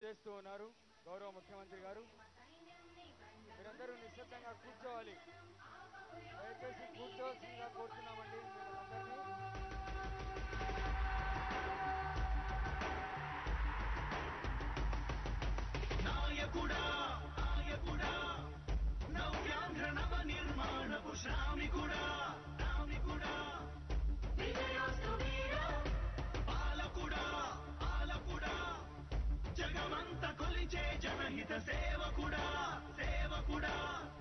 చేస్తూ ఉన్నారు గౌరవ ముఖ్యమంత్రి గారు మీరందరూ నిశ్శబ్దంగా కూర్చోవాలి దయచేసి కూర్చోవలసిందిగా కోరుతున్నామండి మిమ్మల్ని అందరినీ నాయకుడా నాయకుడా నవ్యాంధ్ర నవ నిర్మాణపు శ్రామికుడా శ్రామికుడా పాలకుడా పాలకుడా జగమంత కొలిచే జనహిత సేవకుడా సేవకుడా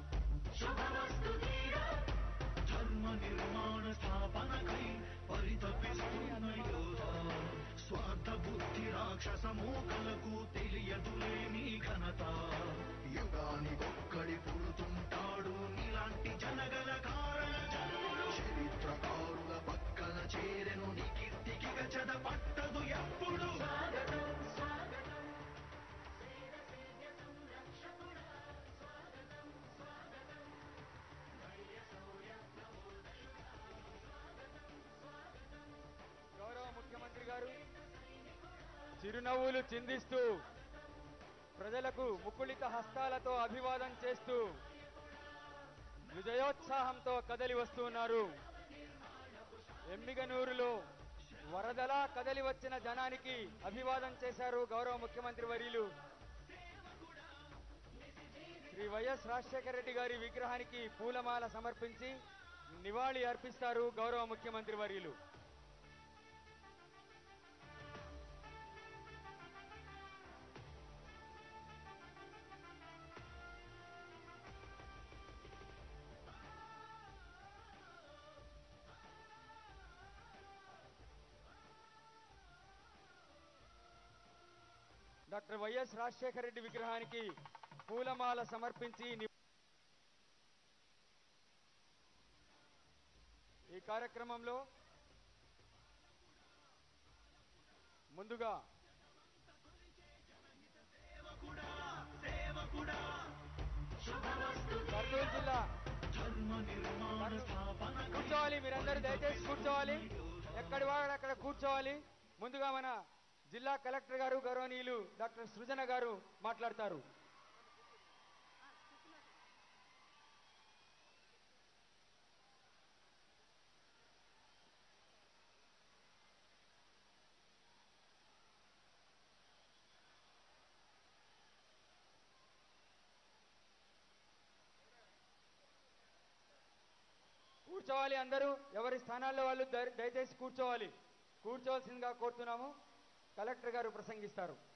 ధర్మ నిర్మాణ స్థాపనకై పరితపిస్తున్న యోధా స్వార్థ బుద్ధి రాక్షస మూకలకు తెలియదులే నీ ఘనత యుగానికొక్కడి పుడుతుంటాడు నీలాంటి జనగల కారణ జన్ముడు చరిత్రకారుల పక్కన చేరెను నీ కీర్తికి గచద పట్టదు ఎప్పుడు గౌరవ ముఖ్యమంత్రి గారు చిరునవ్వులు చిందిస్తూ ప్రజలకు ముకుళిత హస్తాలతో అభివాదం చేస్తూ విజయోత్సాహంతో కదలి వస్తున్నారు ఎమ్మిగనూరులో వరదలా కదలి వచ్చిన జనానికి అభివాదం చేశారు గౌరవ ముఖ్యమంత్రి వర్యులు శ్రీ వైఎస్ రాజశేఖర రెడ్డి గారి విగ్రహానికి పూలమాల సమర్పించి నివాళి అర్పిస్తారు గౌరవ ముఖ్యమంత్రి వర్యులు డాక్టర్ వైఎస్ రాజశేఖర రెడ్డి విగ్రహానికి పూలమాల సమర్పించి ని- ఈ కార్యక్రమంలో ముందుగా సేవకుడా సేవకుడా కర్నూలు జిల్లా ధర్మ నిర్మాణ స్థాపన కూర్చోవాలి మీరందరూ దయచేసి కూర్చోవాలి ఎక్కడి వాడు అక్కడ కూర్చోవాలి ముందుగా మన జిల్లా కలెక్టర్ గారు గౌరవనీయులు డాక్టర్ సృజన గారు మాట్లాడతారు కూర్చోవాలి అందరూ ఎవరి స్థానాల్లో వాళ్ళు దయ- దయచేసి కూర్చోవాలి కూర్చోవలసిందిగా కోరుతున్నాము కలెక్టర్ గారు ప్రసంగిస్తారు